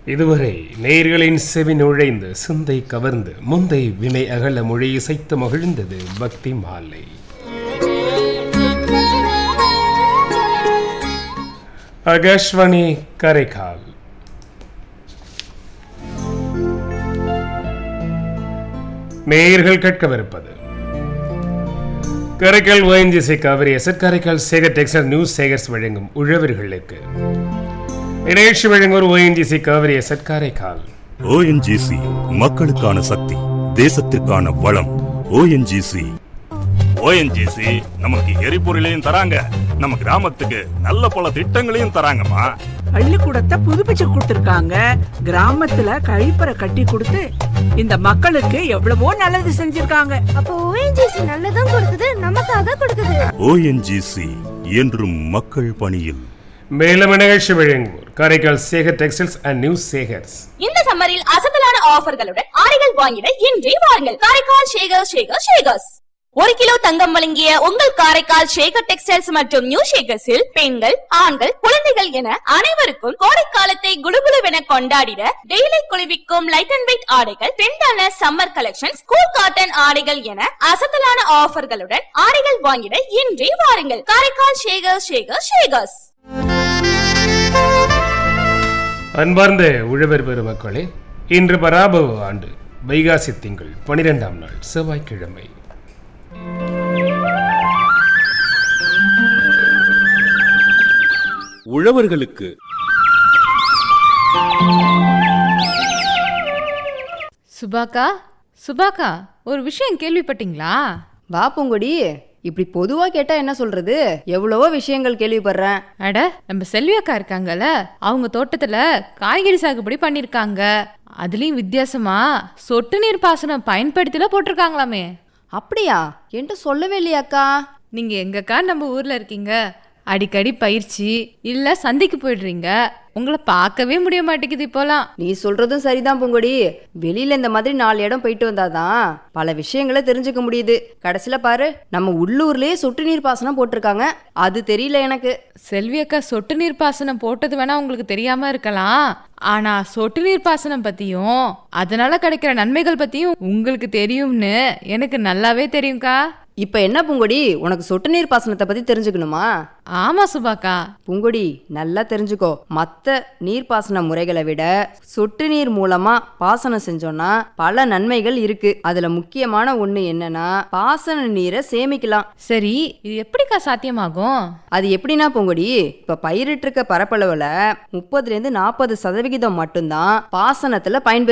இதுவரை நேயர்களின் செவி நுழைந்து சிந்தை கவர்ந்து முந்தை வினை அகல மொழி இசைத்து மகிழ்ந்தது பக்தி மாலை ஆகாஷ்வாணி கரைக்கால் நேயர்கள் கேட்கவிருப்பது Karaikal ONGC Cauvery asset Karaikal Sekar textile news Sekars வழங்கும் உழவர்களுக்கு நிகழ்ச்சி வழங்குவோர் ONGC Cauvery asset Karaikal ONGC மக்களுக்கான சக்தி தேசத்திற்கான வளம் ஓஎன்ஜிசி ஓஎன்ஜிசி நமக்கு எரிபொருளையும் தராங்க நம்ம கிராமத்துக்கு நல்ல பல திட்டங்களையும் தராங்கம்மா பள்ளிக்கூடத்தை புதுப்பிச்சு கொடுத்திருக்காங்க கிராமத்துல கழிப்பறை கட்டி கொடுத்து இந்த மக்களுக்கு எவ்வளவோ நல்லது செஞ்சிருக்காங்க அப்போ ஓஎன்ஜிசி நல்லதும் கொடுக்குது நமக்காக கொடுக்குது ஓஎன்ஜிசி என்றும் மக்கள் பணியில் மேலும் நிகழ்ச்சி வழங்குவோர் Karaikal Sekar textiles and news Sekars இந்த சம்மரில் அசத்தலான ஆஃபர்களுடன் ஆடைகள் வாங்கிட இன்றே வாருங்கள் காரைக்கால் ஷேகர் ஷேகர் ஷேகர்ஸ் ஒரு கிலோ தங்கம் வழங்கிய உங்கள் காரைக்கால் ஷேகர் டெக்ஸ்டைல்ஸ் மற்றும் நியூ ஷேகர்ஸில் பெண்கள் ஆண்கள் குழந்தைகள் என அனைவருக்கும் கோடைக்காலத்தை குளுகுளுவென கொண்டாடிட டெய்லி குளிர்விக்கும் லைட் அண்ட் வெயிட் ஆடைகள் ட்ரெண்டான சம்மர் கலெக்ஷன்ஸ் கூல் காட்டன் ஆடைகள் என அசத்தலான ஆஃபர்களுடன் ஆடைகள் வாங்கிட இன்றே வாருங்கள் காரைக்கால் ஷேகர் ஷேகர் ஷேகர்ஸ் அன்பார்ந்த உழவர் பெருமக்களே இன்று பராபவ ஆண்டு வைகாசி திங்கள் பனிரெண்டாம் நாள் செவ்வாய்க்கிழமை உழவர்களுக்கு சுபாக்கா சுபாக்கா ஒரு விஷயம் கேள்விப்பட்டீங்களா வா பூங்கொடி இப்படி பொதுவா கேட்டா என்ன சொல்றது எவ்வளவோ விஷயங்கள் கேள்விப்படுறேன் அட நம்ம செல்வி அக்கா இருக்காங்கல்ல அவங்க தோட்டத்துல காய்கறி சாகுபடி பண்ணிருக்காங்க அதுலயும் வித்தியாசமா சொட்டு நீர் பாசனம் பயன்படுத்தில போட்டிருக்காங்களாமே அப்படியா என்கிட்ட சொல்லவே இல்லையாக்கா நீங்க எங்கக்கா நம்ம ஊர்ல இருக்கீங்க அடிக்கடி பயிற்சி இல்ல சந்தைக்கு போயிடுறீங்க உங்களை பார்க்கவே முடிய மாட்டேங்குது இப்போலாம் நீ சொல்றதும் சரிதான் பூங்கொடி வெளியில இந்த மாதிரி நாலு இடம் போயிட்டு வந்தாதான் பல விஷயங்களை தெரிஞ்சுக்க முடியுது கடைசியில பாரு நம்ம உள்ளூர்லயே சொட்டு நீர் பாசனம் போட்டிருக்காங்க அது தெரியல எனக்கு செல்வி அக்கா சொட்டு நீர் பாசனம் போட்டது வேணா உங்களுக்கு தெரியாம இருக்கலாம் ஆனா சொட்டு நீர் பாசனம் பத்தியும் அதனால கிடைக்கிற நன்மைகள் பத்தியும் உங்களுக்கு தெரியும்னு எனக்கு நல்லாவே தெரியும்க்கா இப்ப என்ன பூங்கொடி உனக்கு சொட்டு நீர் பாசனத்தை பத்தி தெரிஞ்சுக்கணுமா ஆமா சுபாக்கா பூங்கொடி நல்லா தெரிஞ்சுக்கோ மற்ற நீர்ப்பாசன முறைகளை விட சொட்டு நீர் மூலமா பாசனம் செஞ்சோம்னா பல நன்மைகள் இருக்கு அதுல முக்கியமான ஒண்ணு என்னன்னா பாசன நீரை சேமிக்கலாம் சரி இது எப்படிக்கா சாத்தியமாகும் அது எப்படின்னா பூங்கொடி இப்ப பயிரிட்டிருக்க பரப்பளவுல முப்பதுல இருந்து நாற்பது சதவிகிதம் மட்டும்தான் பாசனத்துல பயன்பெறும்